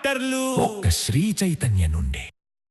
డాక్టర్లు ఒక్క శ్రీ చైతన్య నుండి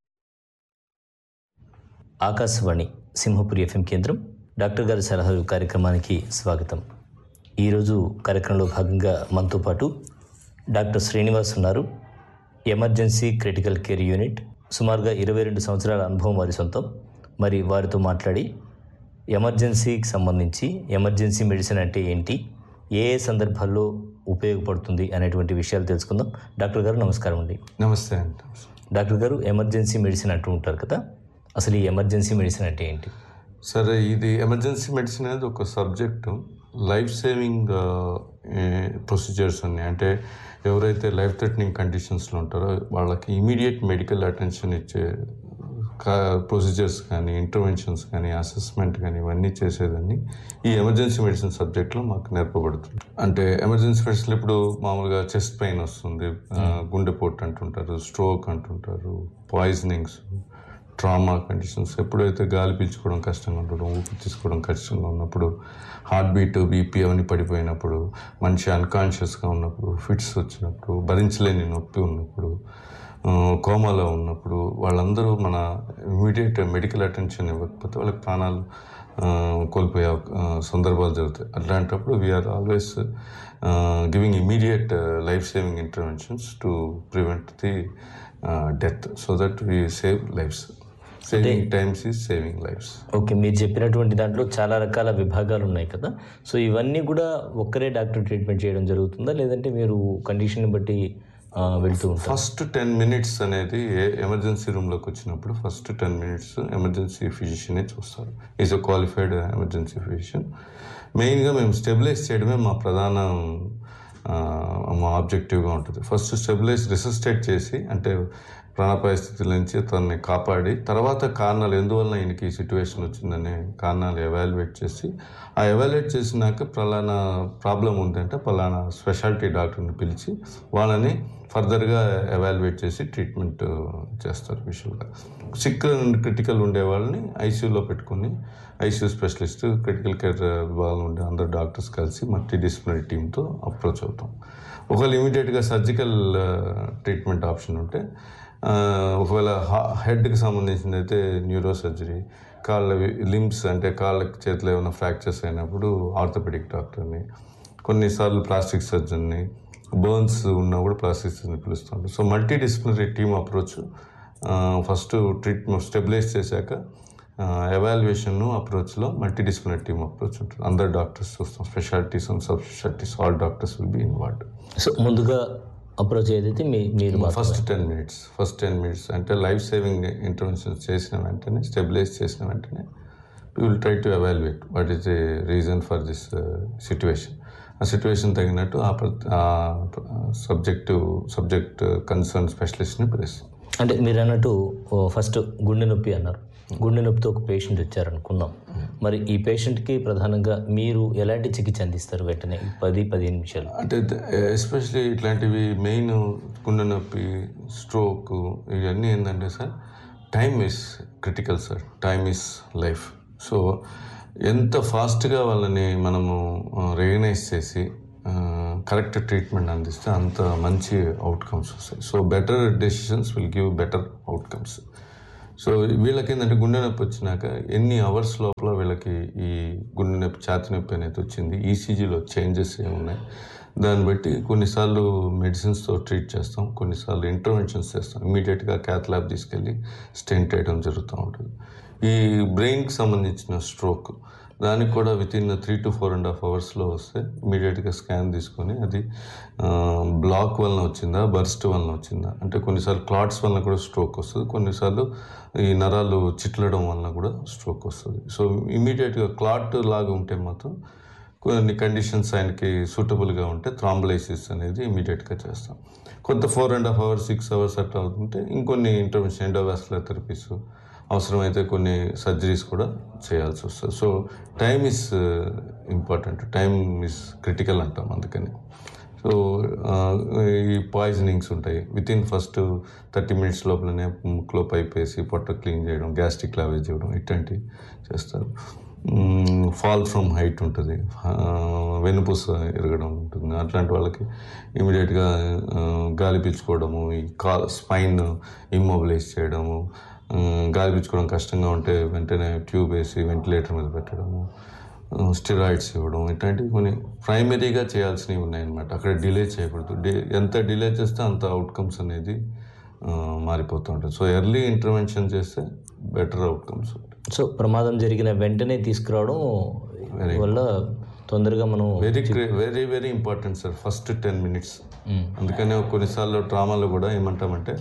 ఆకాశవాణి సింహపురి ఎఫ్ఎం కేంద్రం డాక్టర్ గారి సలహాలు కార్యక్రమానికి స్వాగతం ఈరోజు కార్యక్రమంలో భాగంగా మనతో పాటు డాక్టర్ శ్రీనివాస్ ఉన్నారు ఎమర్జెన్సీ క్రిటికల్ కేర్ యూనిట్ సుమారుగా ఇరవై రెండు సంవత్సరాల అనుభవం వారి సొంతం మరి వారితో మాట్లాడి ఎమర్జెన్సీకి సంబంధించి ఎమర్జెన్సీ మెడిసిన్ అంటే ఏంటి ఏ ఏ సందర్భాల్లో ఉపయోగపడుతుంది అనేటువంటి విషయాలు తెలుసుకుందాం డాక్టర్ గారు నమస్కారం అండి నమస్తే అండి డాక్టర్ గారు ఎమర్జెన్సీ మెడిసిన్ అంటూ ఉంటారు కదా అసలు ఈ ఎమర్జెన్సీ మెడిసిన్ అంటే ఏంటి సరే ఇది ఎమర్జెన్సీ మెడిసిన్ అనేది ఒక సబ్జెక్టు లైఫ్ సేవింగ్ ప్రొసీజర్స్ ఉన్నాయి అంటే ఎవరైతే లైఫ్ థ్రెటనింగ్ కండిషన్స్లో ఉంటారో వాళ్ళకి ఇమీడియట్ మెడికల్ అటెన్షన్ ఇచ్చే ప్రొసీజర్స్ కానీ ఇంటర్వెన్షన్స్ కానీ అసెస్మెంట్ కానీ ఇవన్నీ చేసేదాన్ని ఈ ఎమర్జెన్సీ మెడిసిన్ సబ్జెక్ట్లో మాకు నేర్పబడుతుంది అంటే ఎమర్జెన్సీ మెడిసిన్ ఇప్పుడు మామూలుగా చెస్ట్ పెయిన్ వస్తుంది ఆ, గుండెపోటు అంటుంటారు స్ట్రోక్ అంటుంటారు పాయిజనింగ్స్ ట్రామా కండిషన్స్ ఎప్పుడైతే గాలి పీల్చుకోవడం కష్టంగా ఉండడం ఊపిరి తీసుకోవడం కష్టంగా ఉన్నప్పుడు హార్ట్ బీట్ బీపీ అవన్నీ పడిపోయినప్పుడు మనిషి అన్కాన్షియస్గా ఉన్నప్పుడు ఫిట్స్ వచ్చినప్పుడు భరించలేని నొప్పి ఉన్నప్పుడు ఆ, కోమాలో ఉన్నప్పుడు వాళ్ళందరూ మన ఇమీడియట్ మెడికల్ అటెన్షన్ ఇవ్వకపోతే వాళ్ళకి ప్రాణాలు ఆ, కోల్పోయే అవక- ఆ, సందర్భాలు జరుగుతాయి అట్లాంటప్పుడు we are always giving immediate life saving interventions to prevent the death so that we save lives saving times is saving lives okay మీరు చెప్పినటువంటి దాంట్లో చాలా రకాల విభాగాలు ఉన్నాయి కదా సో ఇవన్నీ కూడా ఒక్కరే డాక్టర్ ట్రీట్మెంట్ చేయడం జరుగుతుందా లేదంటే మీరు కండిషన్ బట్టి ఆ, వెళ్తూ ఉంటారు ఫస్ట్ టెన్ మినిట్స్ అనేది ఎమర్జెన్సీ రూమ్లోకి వచ్చినప్పుడు ఫస్ట్ టెన్ మినిట్స్ ఎమర్జెన్సీ ఫిజిషియనే చూస్తారు is a qualified emergency physician మెయిన్గా మేము స్టెబిలైజ్ చేయడమే మా ప్రధాన ఆ, మా ఆబ్జెక్టివ్గా ఉంటుంది ఫస్ట్ స్టెబిలైజ్ రిసస్టేట్ చేసి అంటే ప్రాణాపాయ స్థితిల నుంచి తనని కాపాడి తర్వాత కారణాలు ఎందువలన ఈయనకి ఈ సిచ్యువేషన్ వచ్చిందనే కారణాలు ఎవాల్యుయేట్ చేసి ఆ ఎవాల్యుయేట్ చేసినాక పలానా ప్రాబ్లం ఉందంటే పలానా స్పెషాలిటీ డాక్టర్ని పిలిచి వాళ్ళని ఫర్దర్గా ఎవాల్యుయేట్ చేసి ట్రీట్మెంట్ చేస్తారు విషయంగా సిక్ అండ్ క్రిటికల్ ఉండే వాళ్ళని ఐసీయూలో పెట్టుకుని ఐసీయూ స్పెషలిస్ట్ క్రిటికల్ కేర్ విభాగంలో ఉండే అందరు డాక్టర్స్ కలిసి మల్టీ డిసిప్లినరీ టీంతో అప్రోచ్ అవుతాం ఒకవేళ ఇమీడియట్గా సర్జికల్ ట్రీట్మెంట్ ఆప్షన్ ఉంటే ఆ, ఒకవేళ హెడ్కి సంబంధించింది అయితే న్యూరో సర్జరీ కాళ్ళ లిమ్స్ అంటే కాళ్ళ చేతిలో ఏమైనా ఫ్రాక్చర్స్ అయినప్పుడు ఆర్థోపెడిక్ డాక్టర్ని కొన్నిసార్లు ప్లాస్టిక్ సర్జన్ని బర్న్స్ ఉన్నా కూడా ప్లాస్టిక్ సర్జన్ పిలుస్తుంటారు so multi disciplinary team approach first treatment stabilise చేశాక ఎవాల్యుయేషన్ అప్రోచ్లో మల్టీ డిసిప్లినరీ టీమ్ అప్రోచ్ ఉంటుంది అందరు డాక్టర్స్ చూస్తాం specialities and sub specialities all doctors will be involved so ముందుగా అప్రోచ్ ఏదైతే మీ మీరు మాత్రమే. First ten minutes first ten minutes అంటే లైఫ్ సేవింగ్ ఇంటర్వెన్షన్స్ చేసిన వెంటనే స్టెబిలైజ్ చేసిన వెంటనే we will try to evaluate what is the reason for this situation ఆ సిచ్యువేషన్ తగినట్టు ఆ సబ్జెక్టు సబ్జెక్ట్ కన్సర్న్ స్పెషలిస్ట్ని పిలుస్తాం అంటే మీరు అన్నట్టు ఫస్ట్ గుండె నొప్పి అన్నారు గుండె నొప్పితో ఒక పేషెంట్ వచ్చారనుకుందాం మరి ఈ పేషెంట్కి ప్రధానంగా మీరు ఎలాంటి చికిత్స అందిస్తారు వెంటనే ఈ పది పదిహేను నిమిషాలు అంటే ఎస్పెషలీ ఇట్లాంటివి మెయిన్ గుండె నొప్పి స్ట్రోక్ ఇవన్నీ ఏంటంటే sir time is critical sir time is life so ఎంత ఫాస్ట్గా వాళ్ళని మనము రికగ్నైజ్ చేసి కరెక్ట్ ట్రీట్మెంట్ అందిస్తే అంత మంచి అవుట్కమ్స్ వస్తాయి so better decisions will give better outcomes so వీళ్ళకి ఏంటంటే గుండె నొప్పి వచ్చినాక ఎన్ని అవర్స్ లోపల వీళ్ళకి ఈ గుండె నొప్పి ఛాతి నొప్పి అనేది వచ్చింది ఈసీజీలో చేంజెస్ ఏమున్నాయి దాన్ని బట్టి కొన్నిసార్లు మెడిసిన్స్తో ట్రీట్ చేస్తాం కొన్నిసార్లు ఇంటర్వెన్షన్స్ చేస్తాం ఇమీడియట్గా క్యాత్ ల్యాబ్ తీసుకెళ్ళి స్టెంట్ వేయడం జరుగుతూ ఉంటుంది ఈ బ్రెయిన్కి సంబంధించిన స్ట్రోక్ దానికి కూడా within three to four and half అవర్స్లో వస్తే ఇమీడియట్గా స్కాన్ తీసుకొని అది బ్లాక్ వలన వచ్చిందా బర్స్ట్ వలన వచ్చిందా అంటే కొన్నిసార్లు క్లాట్స్ వలన కూడా స్ట్రోక్ వస్తుంది కొన్నిసార్లు ఈ నరాలు చిట్లడం వలన కూడా స్ట్రోక్ వస్తుంది సో ఇమీడియట్గా క్లాట్ లాగా ఉంటే మాత్రం కొన్ని కండిషన్స్ ఆయనకి సూటబుల్గా ఉంటే థ్రాంబలైసిస్ అనేది ఇమీడియట్గా చేస్తాం కొంత four and half hours six hours అట్లా అవుతుంటే ఇంకొన్ని ఇంటర్వెన్షన్ ఎండోవాస్కులర్ థెరపీస్ అవసరమైతే కొన్ని సర్జరీస్ కూడా చేయాల్సి వస్తుంది so time is important time is critical అంటాం అందుకని సో ఆ, ఈ పాయిజనింగ్స్ ఉంటాయి within first thirty minutes లోపలనే ముక్కులో పైప్ వేసి పొట్ట క్లీన్ చేయడం గ్యాస్ట్రిక్ లావేజ్ చేయడం ఇట్లాంటివి చేస్తారు ఫాల్ ఫ్రమ్ హైట్ ఉంటుంది వెనుపూస ఎరగడం ఉంటుంది అట్లాంటి వాళ్ళకి ఇమీడియట్గా గాలి పీల్చుకోవడము ఈ కాల్ స్పైన్ ఇమ్మొబిలైజ్ చేయడము ఆ, గాలి పీల్చుకోవడం కష్టంగా ఉంటే వెంటనే ట్యూబ్ వేసి వెంటిలేటర్ మీద పెట్టడము స్టిరాయిడ్స్ ఇవ్వడం ఇట్లాంటివి కొన్ని ప్రైమరీగా చేయాల్సినవి ఉన్నాయన్నమాట అక్కడ డిలే చేయకూడదు డి ఎంత డిలే చేస్తే అంత అవుట్కమ్స్ అనేది ఆ, మారిపోతూ ఉంటుంది సో ఎర్లీ ఇంటర్వెన్షన్ చేస్తే బెటర్ అవుట్కమ్స్ ఉంటాయి సో ప్రమాదం జరిగిన వెంటనే తీసుకురావడం వల్ల తొందరగా మనం very very very important sir first ten minutes అందుకనే కొన్నిసార్లు డ్రామాలో కూడా ఏమంటామంటే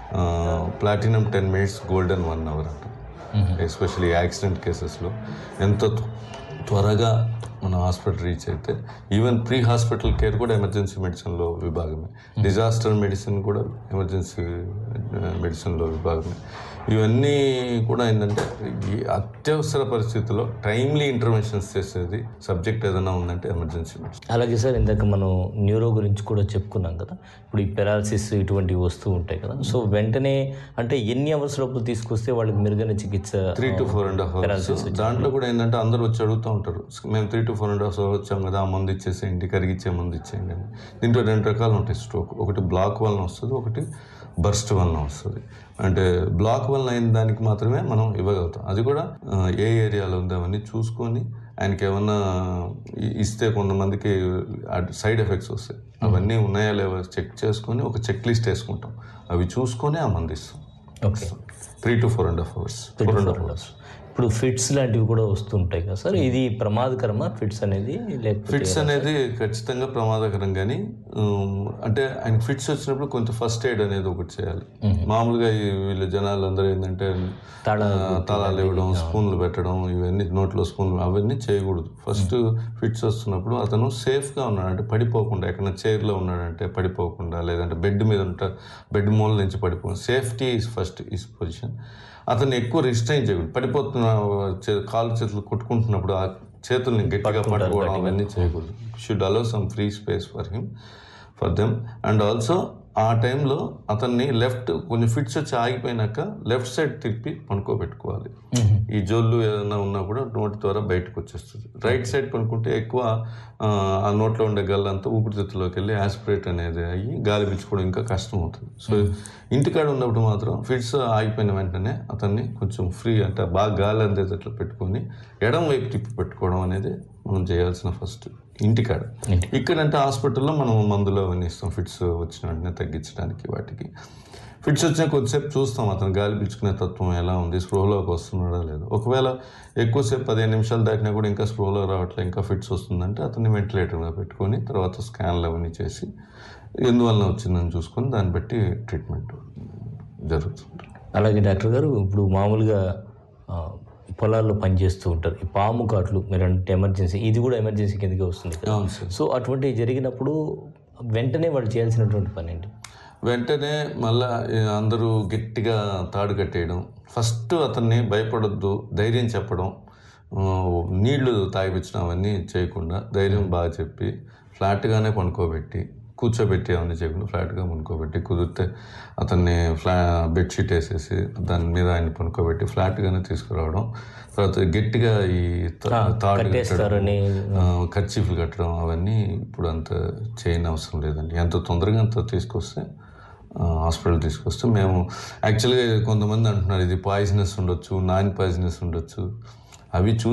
platinum ten minutes golden one hour అంటాం ఎస్పెషల్లీ యాక్సిడెంట్ కేసెస్లో ఎంత త్వ- త్వరగా మన హాస్పిటల్ రీచ్ అయితే ఈవెన్ ప్రీ హాస్పిటల్ కేర్ కూడా ఎమర్జెన్సీ మెడిసిన్లో విభాగమే డిజాస్టర్ మెడిసిన్ కూడా ఎమర్జెన్సీ మెడిసిన్లో విభాగమే ఇవన్నీ కూడా ఏంటంటే ఈ అత్యవసర పరిస్థితుల్లో టైమ్లీ ఇంటర్వెన్షన్స్ చేసేది సబ్జెక్ట్ ఏదైనా ఉందంటే ఎమర్జెన్సీ మెడిసిన్ అలాగే సార్ ఇందాక మనం న్యూరో గురించి కూడా చెప్పుకున్నాం కదా ఇప్పుడు ఈ పెరాలసిస్ ఇటువంటివి వస్తూ ఉంటాయి కదా సో వెంటనే అంటే ఎన్ని అవర్స్ లోపల తీసుకొస్తే వాళ్ళకి మెరుగైన చికిత్స three to four and half hours దాంట్లో కూడా ఏంటంటే అందరూ వచ్చి అడుగుతూ ఉంటారు మేము three to four and half hours వచ్చాం కదా ఆ మందు ఇచ్చేసేయండి కరిగిచ్చే మందు ఇచ్చేయండి అని దీంట్లో రెండు రకాలు ఉంటాయి స్ట్రోక్ ఒకటి బ్లాక్ వలన వస్తుంది ఒకటి బర్స్ట్ వలన వస్తుంది అంటే బ్లాక్ వలన అయిన దానికి మాత్రమే మనం ఇవ్వగలుగుతాం అది కూడా ఆ, ఏ ఏరియాలో ఉంది అవన్నీ చూసుకొని ఆయనకి ఏమన్నా ఇ- ఇస్తే కొంతమందికి సైడ్ ఎఫెక్ట్స్ వస్తాయి అవన్నీ ఉన్నాయా లేవా చెక్ చేసుకొని ఒక చెక్ లిస్ట్ వేసుకుంటాం అవి చూసుకొని ఆ మంది ఇస్తాం okay three to four and half hours four and half hours ఇప్పుడు ఫిట్స్ లాంటివి కూడా వస్తుంటాయి కదా సార్ ఇది ప్రమాదకరమా ఫిట్స్ అనేది లేకపోతే ఫిట్స్ అనేది ఖచ్చితంగా ప్రమాదకరం కానీ ఉమ్, అంటే ఆయన ఫిట్స్ వచ్చినప్పుడు కొంత ఫస్ట్ ఎయిడ్ అనేది ఒకటి చేయాలి మామూలుగా ఈ వీళ్ళ జనాలు అందరూ ఏంటంటే తాళ ఆ, తాళాలు ఇవ్వడం స్పూన్లు పెట్టడం ఇవన్నీ నోట్లో స్పూన్లు అవన్నీ చేయకూడదు ఫస్ట్ ఫిట్స్ వస్తున్నప్పుడు అతను సేఫ్గా ఉన్నాడు అంటే పడిపోకుండా ఎక్కడ చైర్లో ఉన్నాడంటే పడిపోకుండా లేదంటే బెడ్ మీద ఉంటా బెడ్ మూల నుంచి పడిపోకుండా safety is first is position అతను ఎక్కువ రిస్ట్రైన్ చేయకూడదు పడిపోతున్న చే- కాలు చేతులు కొట్టుకుంటున్నప్పుడు ఆ చేతుల్ని గట్టిగా పట్టుకోవడం అవన్నీ చేయకూడదు should allow some free space for him for them and also ఆ టైంలో అతన్ని లెఫ్ట్ కొంచెం ఫిట్స్ వచ్చి ఆగిపోయినాక లెఫ్ట్ సైడ్ తిప్పి పనుకోబెట్టుకోవాలి ఈ జోళ్ళు ఏదైనా ఉన్నా కూడా నోటి ద్వారా బయటకు వచ్చేస్తుంది రైట్ సైడ్ పనుకుంటే ఎక్కువ ఆ, ఆ నోట్లో ఉండే గల్లంతా ఊపిరితిత్తులోకి వెళ్ళి యాస్పిరేట్ అనేది అయ్యి గాలి పీల్చుకోవడం ఇంకా కష్టం అవుతుంది సో ఇంటికాడ ఉన్నప్పుడు మాత్రం ఫిట్స్ ఆగిపోయిన వెంటనే అతన్ని కొంచెం ఫ్రీ అంటే బాగా గాలి అందేటట్లు పెట్టుకొని ఎడం వైపు తిప్పి పెట్టుకోవడం అనేది మనం చేయాల్సిన ఫస్ట్ ఇంటికాడ ఇక్కడంటే హాస్పిటల్లో మనం మందులు అవన్నీ ఇస్తాం ఫిట్స్ వచ్చిన వెంటనే తగ్గించడానికి వాటికి ఫిట్స్ వచ్చిన కొద్దిసేపు చూస్తాం అతను గాలి పీల్చుకునే తత్వం ఎలా ఉంది స్పృహలోకి వస్తున్నాడా లేదు ఒకవేళ ఎక్కువసేపు పదిహేను నిమిషాలు దాటినా కూడా ఇంకా స్పృహలో రావట్లేదు ఇంకా ఫిట్స్ వస్తుందంటే అతన్ని వెంటిలేటర్గా పెట్టుకొని తర్వాత స్కాన్లు అవన్నీ చేసి ఎందువలన వచ్చిందని చూసుకొని దాన్ని బట్టి ట్రీట్మెంట్ జరుగుతుంది అలాగే డాక్టర్ గారు ఇప్పుడు మామూలుగా ఆ, పొలాల్లో పనిచేస్తూ ఉంటారు ఈ పాము కాట్లు మీరు అంటే ఎమర్జెన్సీ ఇది కూడా ఎమర్జెన్సీ కిందకే వస్తుంది కదా అవును సార్ సో అటువంటివి జరిగినప్పుడు వెంటనే వాళ్ళు చేయాల్సినటువంటి పని ఏంటి వెంటనే మళ్ళా ఏ, అందరూ గట్టిగా తాడు కట్టేయడం ఫస్ట్ అతన్ని భయపడొద్దు ధైర్యం చెప్పడం ఆ, నీళ్లు తాగిపించడం అవన్నీ చేయకుండా ధైర్యం బాగా చెప్పి ఫ్లాట్గానే పనుకోబెట్టి కూర్చోబెట్టి అవన్నీ చేయకుండా ఫ్లాట్గా పనుకోబెట్టి కుదిరితే అతన్ని ఫ్లా బెడ్షీట్ వేసేసి దాని మీద ఆయన పనుకోబెట్టి ఫ్లాట్గానే తీసుకురావడం తర్వాత గట్టిగా ఈ తా- తాడు కట్టడం కట్టేస్తారని ఖర్చీఫ్లు కట్టడం అవన్నీ ఇప్పుడు అంత చేయని అవసరం లేదండి ఎంత తొందరగా అంత తీసుకొస్తే ఆ, హాస్పిటల్ తీసుకొస్తే మేము యాక్చువల్గా కొంతమంది అంటున్నారు ఇది పాయిజనస్ ఉండొచ్చు నాన్ పాయిజనస్ ఉండొచ్చు అవి చూ